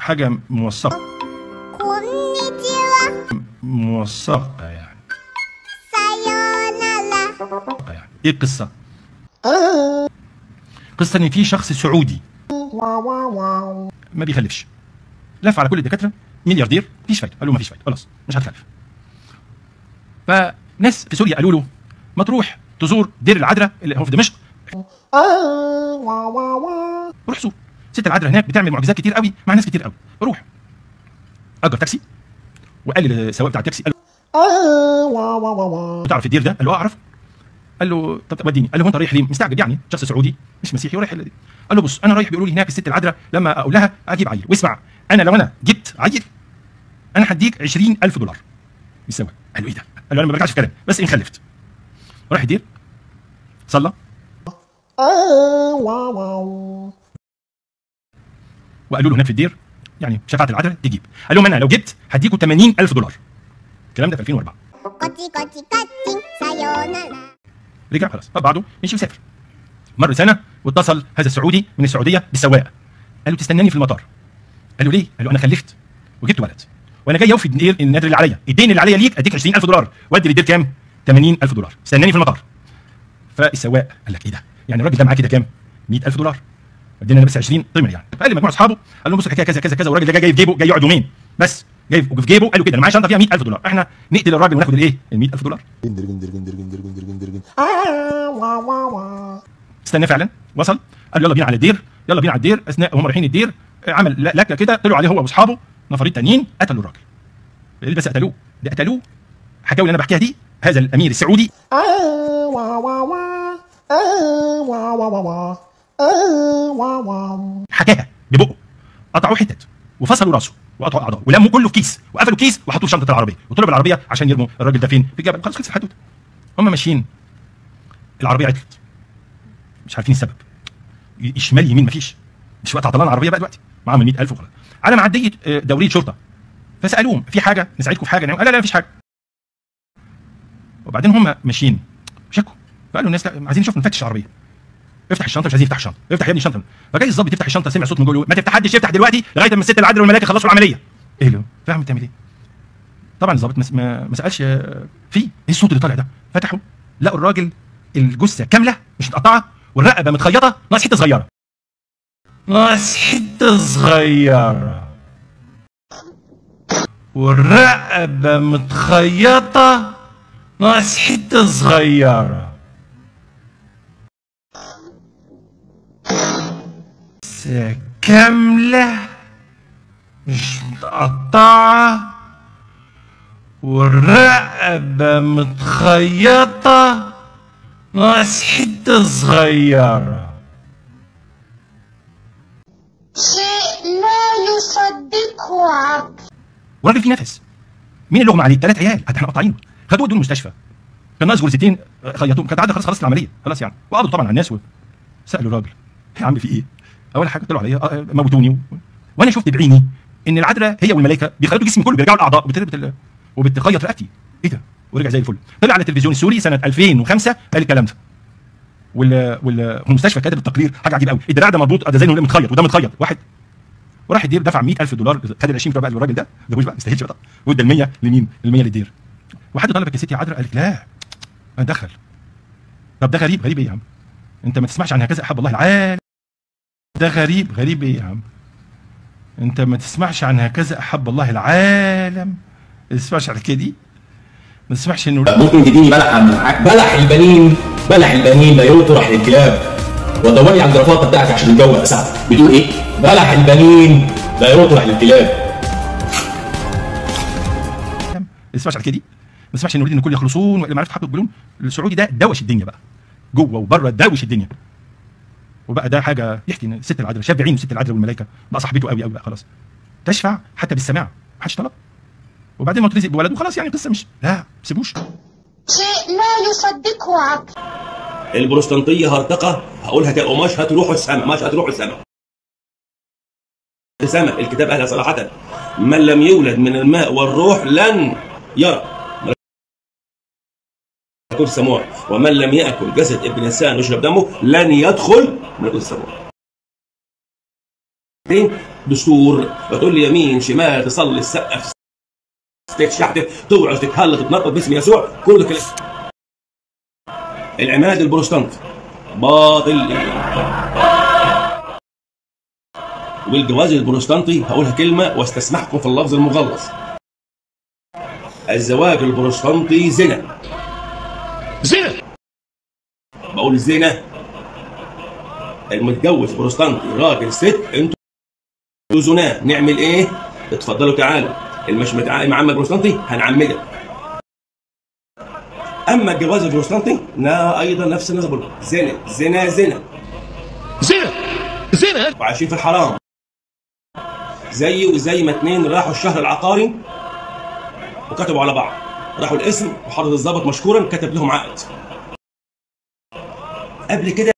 حاجه موثقه こんにちは موثقه يعني さようなら يعني ايه القصه قصه ان في شخص سعودي ما بيخلفش لف على كل الدكاتره ملياردير مفيش فايده قال له مفيش فايده خلاص مش هتخلف فناس في سوريا قالوا له ما تروح تزور دير العذراء اللي هو في دمشق روح زور ست العذراء هناك بتعمل معجزات كتير قوي مع ناس كتير قوي روح اجر تاكسي وقال للسواق بتاع التاكسي قال له تعرف الدير ده؟ قال له اه اعرف قال له طب وديني قال له هو انت رايح ليه؟ مستعجب يعني شخص سعودي مش مسيحي ورايح ال- قال له بص انا رايح بيقولوا لي هناك الست العذراء لما اقول لها اجيب عيل واسمع انا لو انا جبت عيل انا هديك 20000 دولار بالسواق قال له ايه ده؟ قال له انا ما برجعش في كلام بس ان خلفت راح الدير صلى وقالوا له هناك في الدير يعني شفاعة العدل تجيب قال لهم انا لو جبت هديكوا 80000 دولار الكلام ده في 2004 こちこちカッチンさようなら رجع خلاص بعده مشي وسافر مر سنه واتصل هذا السعودي من السعوديه بالسواق قال له تستناني في المطار قال له ليه؟ قال له انا خلفت وجبت ولد وانا جاي اوفي الدين- النذر اللي عليا الدين اللي عليا ليك اديك 20000 دولار وادي للدير كام؟ 80000 دولار استناني في المطار فالسواق قال لك ايه ده؟ يعني الراجل ده معاه كده كام؟ 100000 دولار ادينا انا بس 20 طمر يعني فقال لمجموعه اصحابه قال لهم بصوا الحكايه كذا كذا كذا والراجل ده جاي في جيبه جاي يقعد يومين بس جاي في جيبه قال له كده انا معايا شنطه فيها 100000 دولار احنا نقتل الراجل وناخد الايه؟ ال 100000 دولار استنى فعلا وصل قال له يلا بينا على الدير يلا بينا على الدير اثناء هم رايحين الدير عمل لكه كده طلعوا عليه هو واصحابه نفرين تانيين قتلوا الراجل اللي بس قتلوه ده قتلوه حكاوي اللي انا بحكيها دي هذا الامير السعودي حكاها ببقه قطعوا حتت وفصلوا راسه وقطعوا اعضائه ولموا كله في كيس وقفلوا كيس وحطوه في شنطه العربيه وطلعوا بالعربيه عشان يرموا الراجل ده فين في الجبل خلاص خلصت الحدوته هم ماشيين العربيه عطلت مش عارفين السبب ي- شمال يمين مفيش مش وقت عطلان العربيه بقى دلوقتي معاهم ال 100000 وخلاص على معديه آه، دوريه شرطه فسالوهم في حاجه نساعدكم في حاجه قال لا لا مفيش حاجه وبعدين هم ماشيين شكوا فقالوا الناس لا عايزين نشوف نفتش العربيه افتح الشنطه مش عايزين يفتح الشنطه افتح يا ابني الشنطه فجاي الظابط يفتح الشنطه سمع صوت من جوه ما تفتح حدش يفتح دلوقتي لغايه ما الست العدل والملائكه يخلصوا العمليه ايه له فاهم بتعمل ايه طبعا الظابط ما- ما ما سالش آه، في ايه الصوت اللي طالع ده فتحوا لقوا الراجل الجثه كامله مش متقطعه والرقبه متخيطه ناقص حته صغيره ناقص حته صغيره والرقبه متخيطه ناقص حته صغيره جثة كاملة مش متقطعة والرقبة متخيطة ناقص حتة صغيرة شيء لا يصدقه عقل وراجل فيه نفس مين اللي اغمى عليه؟ ثلاث عيال احنا قاطعينه خدوه ودوه المستشفى كان ناقص غرزتين آه، خيطوهم كانت عدى خلاص خلاص العمليه خلاص يعني وقعدوا طبعا على الناس وسالوا الراجل يا عم في ايه؟ اول حاجه طلعوا عليا آه، موتوني و... وانا شفت بعيني ان العذراء هي والملائكه بيخيطوا جسمي كله بيرجعوا الاعضاء وبتربط ال... وبتخيط رقبتي ايه ده؟ ورجع زي الفل طلع على التلفزيون السوري سنه 2005 قال الكلام ده وال وال والمستشفى كاتب التقرير حاجه عجيبه قوي الدراع ده مربوط آه، ده زي انه متخيط وده متخيط واحد وراح الدير دفع 100000 دولار خد ال 20 بقى للراجل ده ما جابوش بقى ما يستاهلش بقى وادى ال 100 لمين؟ ال 100 للدير وحد طلبك يا ستي يا عذراء قالت لا انا دخل طب ده غريب غريب ايه يا عم؟ انت ما تسمعش عن هكذا احب الله العالم ده غريب غريب ايه يا عم؟ انت ما تسمعش عن هكذا احب الله العالم ما تسمعش عن كده دي ما تسمعش انه ممكن تديني بلح اعمل معاك بلح البنين بلح البنين لا يطرح للكلاب ودوري عند الرفاقه بتاعك عشان الجو يبقى ساعه بتقول ايه؟ بلح البنين لا يطرح للكلاب ما تسمعش على كده دي ما تسمعش ان نريد ان الكل يخلصون ولا معرفه حق البلون السعودي ده دوش الدنيا بقى جوه وبره دوش الدنيا وبقى ده حاجه يحكي ان ست العذراء شاف بعينه ست العذراء والملائكه بقى صاحبته قوي قوي بقى خلاص تشفع حتى بالسماع ما حدش طلب وبعدين ما ترزق بولد وخلاص يعني قصه مش لا ما تسيبوش شيء لا يصدقه عقل البروتستانتيه هرطقه هقولها كقماش هتروحوا السماء مش هتروحوا السماء السماء الكتاب قالها صراحه من لم يولد من الماء والروح لن يرى ملكوت السماوات ومن لم ياكل جسد ابن الانسان ويشرب دمه لن يدخل ملكوت السماوات كلمتين دستور وتقول لي يمين شمال تصلي تسقف تتشحتف توعظ تتهلط تتنطط باسم يسوع كل كلام العماد البروتستانتي باطل والجواز البروتستانتي هقولها كلمة واستسمحكم في اللفظ المغلظ الزواج البروتستانتي زنا زنا بقول زنا المتجوز بروتستانتي راجل ست انتوا زناه نعمل ايه؟ اتفضلوا تعالوا اللي مش متع- معمد بروتستانتي هنعمدك اما الجواز البروتستانتي لا ايضا نفس النظام زنا زنا زنا زنا زنا وعايشين في الحرام زي وزي ما اتنين راحوا الشهر العقاري وكتبوا على بعض راحوا القسم وحضرة الضابط مشكورا كتب لهم عقد قبل كده